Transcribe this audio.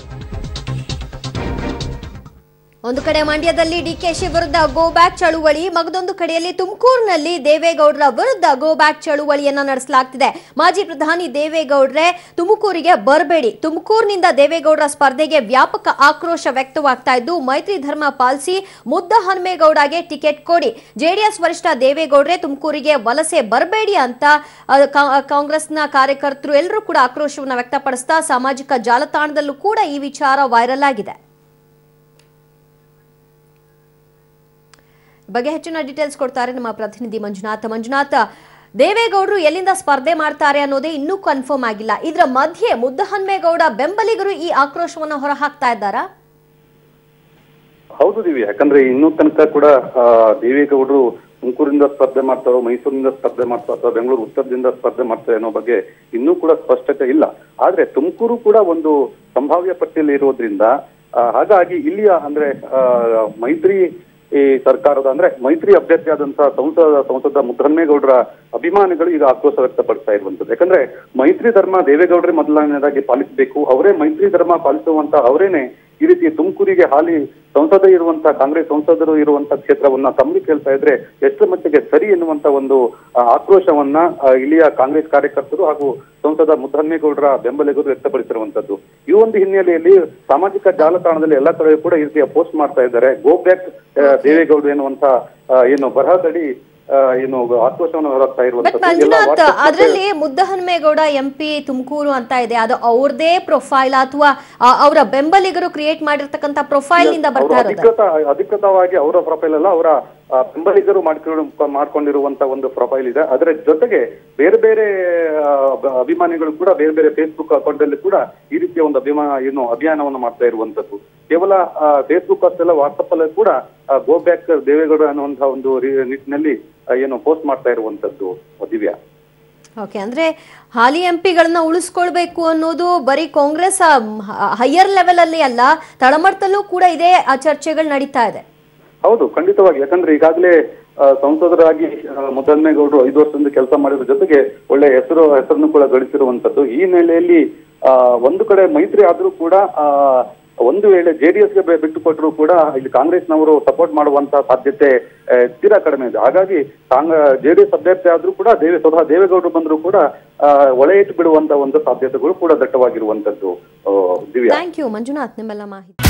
ಒಂದು ಕಡೆ ಮಂಡ್ಯದಲ್ಲಿ ಡಿಕೆಶಿ ವಿರುದ್ಧ ಗೋ ಬ್ಯಾಕ್ ಚಳುವಳಿ ಮಗದೊಂದು ಕಡೆಯಲ್ಲಿ ತುಮಕೂರಿನಲ್ಲಿ ದೇವೇಗೌಡರ ವಿರುದ್ಧ ಗೋ ಬ್ಯಾಕ್ ಚಳುವಳಿಯನ್ನ ನಡೆಸಲಾಗ್ತಿದೆ ಮಾಜಿ ಪ್ರಧಾನಿ ದೇವೇಗೌಡ್ರೆ ತುಮಕೂರಿಗೆ ಬರಬೇಡಿ ತುಮಕೂರಿನಿಂದ ದೇವೇಗೌಡರ ಸ್ಪರ್ಧೆಗೆ ವ್ಯಾಪಕ ಆಕ್ರೋಶ ವ್ಯಕ್ತವಾಗ್ತಾ ಇದ್ದು ಮೈತ್ರಿ ಧರ್ಮ ಪಾಲಿಸಿ ಮುದ್ದ ಹನುಮೇಗೌಡಗೆ ಟಿಕೆಟ್ ಕೊಡಿ ಜೆಡಿಎಸ್ ವರಿಷ್ಠ ದೇವೇಗೌಡ್ರೆ ತುಮಕೂರಿಗೆ ವಲಸೆ ಬರಬೇಡಿ ಅಂತ ಆ, ಕಾ- ಕಾಂಗ್ರೆಸ್ನ ಕಾರ್ಯಕರ್ತರು ಎಲ್ಲರೂ ಕೂಡ ಆಕ್ರೋಶವನ್ನು ವ್ಯಕ್ತಪಡಿಸ್ತಾ ಸಾಮಾಜಿಕ ಜಾಲತಾಣದಲ್ಲೂ ಕೂಡ ಈ ವಿಚಾರ ವೈರಲ್ ಆಗಿದೆ ಬಗ್ಗೆ ಹೆಚ್ಚಿನ ಡೀಟೇಲ್ಸ್ ಕೊಡ್ತಾರೆ ನಮ್ಮ ಪ್ರತಿನಿಧಿ ಮಂಜುನಾಥ್ ಮಂಜುನಾಥ್ ದೇವೇಗೌಡರು ಎಲ್ಲಿಂದ ಸ್ಪರ್ಧೆ ಮಾಡ್ತಾರೆ ಅನ್ನೋದೇ ಇನ್ನೂ ಕನ್ಫರ್ಮ್ ಆಗಿಲ್ಲ ಇದರ ಮಧ್ಯೆ ಮುದ್ದಹನ್ಮೇಗೌಡ ಬೆಂಬಲಿಗರು ಈ ಆಕ್ರೋಶವನ್ನು ಹೊರಹಾಕ್ತಾ ಇದ್ದಾರಾ ಹೌದು ದಿವ್ಯ ಯಾಕಂದ್ರೆ ಇನ್ನೂ ತನಕ ಕೂಡ ಆ, ದೇವೇಗೌಡರು ತುಮಕೂರಿಂದ ಸ್ಪರ್ಧೆ ಮಾಡ್ತಾರೋ ಮೈಸೂರಿನಿಂದ ಸ್ಪರ್ಧೆ ಮಾಡ್ತಾರೋ ಅಥವಾ ಬೆಂಗಳೂರು ಉತ್ತರದಿಂದ ಸ್ಪರ್ಧೆ ಮಾಡ್ತಾರೆ ಅನ್ನೋ ಬಗ್ಗೆ ಇನ್ನೂ ಕೂಡ ಸ್ಪಷ್ಟತೆ ಇಲ್ಲ ಆದ್ರೆ ತುಮಕೂರು ಕೂಡ ಒಂದು ಸಂಭಾವ್ಯ ಪಟ್ಟಿಯಲ್ಲಿ ಇರೋದ್ರಿಂದ ಆ, ಹಾಗಾಗಿ ಇಲ್ಲಿಯ ಅಂದ್ರೆ ಆ, ಮೈತ್ರಿ ಈ ಸರ್ಕಾರದ ಅಂದ್ರೆ ಮೈತ್ರಿ ಅಭ್ಯರ್ಥಿಯಾದಂತಹ ಸಂಸದ ಸಂಸದ ಮುದ್ದಹನ್ಮೇಗೌಡರ ಅಭಿಮಾನಿಗಳು ಈಗ ಆಕ್ರೋಶ ವ್ಯಕ್ತಪಡಿಸ್ತಾ ಇರುವಂತದ್ದು ಯಾಕಂದ್ರೆ ಮೈತ್ರಿ ಧರ್ಮ ದೇವೇಗೌಡರೇ ಮೊದಲನೇದಾಗಿ ಪಾಲಿಸಬೇಕು ಅವರೇ ಮೈತ್ರಿ ಧರ್ಮ ಪಾಲಿಸುವಂತ ಅವರೇನೆ ಈ ರೀತಿ ತುಮಕೂರಿಗೆ ಹಾಲಿ ಸಂಸದ ಇರುವಂತಹ ಕಾಂಗ್ರೆಸ್ ಸಂಸದರು ಇರುವಂತಹ ಕ್ಷೇತ್ರವನ್ನ ತಮ್ಮಿ ಕೇಳ್ತಾ ಇದ್ರೆ ಎಷ್ಟರ ಮಟ್ಟಿಗೆ ಸರಿ ಎನ್ನುವಂತ ಒಂದು ಆ, ಆಕ್ರೋಶವನ್ನ ಆ, ಇಲ್ಲಿಯ ಕಾಂಗ್ರೆಸ್ ಕಾರ್ಯಕರ್ತರು ಹಾಗೂ ಸಂಸದ ಮುದ್ದಹನ್ಮೇಗೌಡರ ಬೆಂಬಲಿಗರು ವ್ಯಕ್ತಪಡಿಸಿರುವಂತದ್ದು ಈ ಒಂದು ಹಿನ್ನೆಲೆಯಲ್ಲಿ ಸಾಮಾಜಿಕ ಜಾಲತಾಣದಲ್ಲಿ ಎಲ್ಲಾ ಕಡೆ ಕೂಡ ಈ ರೀತಿಯ ಪೋಸ್ಟ್ ಮಾಡ್ತಾ ಇದ್ದಾರೆ ಗೋ ಬ್ಯಾಕ್ ದೇವೇಗೌಡರು ಎನ್ನುವಂತ ಆ, ಏನು ಬರಹದಡಿ ಆ, ಏನು ಆಕ್ರೋಶವನ್ನು ಹೊರಗ್ತಾ ಬಟ್ ಇರುವಂತದ್ದು ಎಲ್ಲ ಮಂಜುನಾಥ್ WhatsApp ಮತ್ತೆ- ಅದರಲ್ಲಿ ಮುದ್ದಹನುಮೇಗೌಡ ಎಂಪಿ ತುಮಕೂರು ಅಂತ ಇದೆ ಅದು ಅವ್ರದೇ ಪ್ರೊಫೈಲ್ ಅಥವಾ ಅವರ ಬೆಂಬಲಿಗರು ಕ್ರಿಯೇಟ್ ಮಾಡಿರ್ತಕ್ಕಂಥ ಪ್ರೊಫೈಲ್ ನಿಂದ ಅವರು ಬರ್ತಾ ಇರೋದು ಅಧಿಕೃತ ಅಧಿಕೃತವಾಗಿ ಅವರ ಪ್ರೊಫೈಲ್ ಅಲ್ಲ ಅವರ ಆ, ಬೆಂಬಲಿಗರು ಮಾಡ್ಕೊಂಡು ಮಾಡ್ಕೊಂಡಿರುವಂತ ಒಂದು ಪ್ರೊಫೈಲ್ ಇದೆ ಅದರ ಜೊತೆಗೆ ಬೇರೆ ಬೇರೆ ಆ, ಅಭ- ಅಭಿಮಾನಿಗಳು ಕೂಡ ಬೇರೆ ಬೇರೆ ಫೇಸ್ಬುಕ್ ಅಕೌಂಟ್ ಅಲ್ಲಿ ಕೂಡ ಈ ರೀತಿಯ ಒಂದು ಅಭಿಮಾನ ಏನು ಅಭಿಯಾನವನ್ನು ಮಾಡ್ತಾ ಇರುವಂತದ್ದು ಕೇವಲ ಫೇಸ್ಬುಕ್ ಅಷ್ಟೆಲ್ಲ ವಾಟ್ಸಪ್ ಅಲ್ಲಿ ಕೂಡ ಗೋ ಬ್ಯಾಕ್ ದೇವೇಗೌಡ ಅನ್ನುವಂತಹ ಒಂದು ರೀ- ನಿಟ್ಟಿನಲ್ಲಿ ಆ, ಏನು ಪೋಸ್ಟ್ ಮಾಡ್ತಾ ಇರುವಂತದ್ದು ದಿವ್ಯಾ ಓಕೆ ಅಂದ್ರೆ ಹಾಲಿ ಎಂಪಿಗಳನ್ನ ಉಳಿಸ್ಕೊಳ್ಬೇಕು ಅನ್ನೋದು ಬರೀ ಕಾಂಗ್ರೆಸ್ ಹೈಯರ್ ಲೆವೆಲ್ ಅಲ್ಲಿ ಅಲ್ಲ ತಳಮಟ್ಟದಲ್ಲೂ ಕೂಡ ಇದೇ ಆ, ಚರ್ಚೆಗಳು ನಡೀತಾ ಇದೆ ಹೌದು ಖಂಡಿತವಾಗಿ ಯಾಕಂದ್ರೆ ಈಗಾಗಲೇ ಆ, ಸಂಸದರಾಗಿ ಆ, ಮುದ್ದನ್ಮೇಗೌಡರು ಐದು ವರ್ಷದಿಂದ ಕೆಲಸ ಮಾಡಿದ್ರ ಜೊತೆಗೆ ಒಳ್ಳೆ ಹೆಸರು ಹೆಸರನ್ನು ಕೂಡ ಗಳಿಸಿರುವಂತದ್ದು ಈ ನೆಲೆಯಲ್ಲಿ ಆ, ಒಂದು ಕಡೆ ಮೈತ್ರಿ ಆದ್ರೂ ಕೂಡ ಆ, ಒಂದು ವೇಳೆ ಜೆಡಿಎಸ್ ಗೆ ಬಿಟ್ಟು ಕೊಟ್ಟರು ಕೂಡ ಇಲ್ಲಿ ಕಾಂಗ್ರೆಸ್ನವರು ಸಪೋರ್ಟ್ ಮಾಡುವಂತ ಸಾಧ್ಯತೆ ಆ, ತೀರಾ ಕಡಿಮೆ ಇದೆ ಹಾಗಾಗಿ ಕಾಂಗ್ ಜೆಡಿಎಸ್ ಅಭ್ಯರ್ಥಿ ಆದ್ರೂ ಕೂಡ ದೇವೆ ಸ್ವತಃ ದೇವೇಗೌಡರು ಬಂದ್ರು ಕೂಡ ಆ, ಒಳೆ ಇಟ್ಟು ಬಿಡುವಂತ ಒಂದು ಸಾಧ್ಯತೆಗಳು ಕೂಡ ದಟ್ಟವಾಗಿರುವಂತದ್ದು ಆ, ದಿವ್ಯಾ ಥ್ಯಾಂಕ್ ಯು ಮಂಜುನಾಥ್ ನಿಮ್ಮೆಲ್ಲ ಮಾಹಿತಿ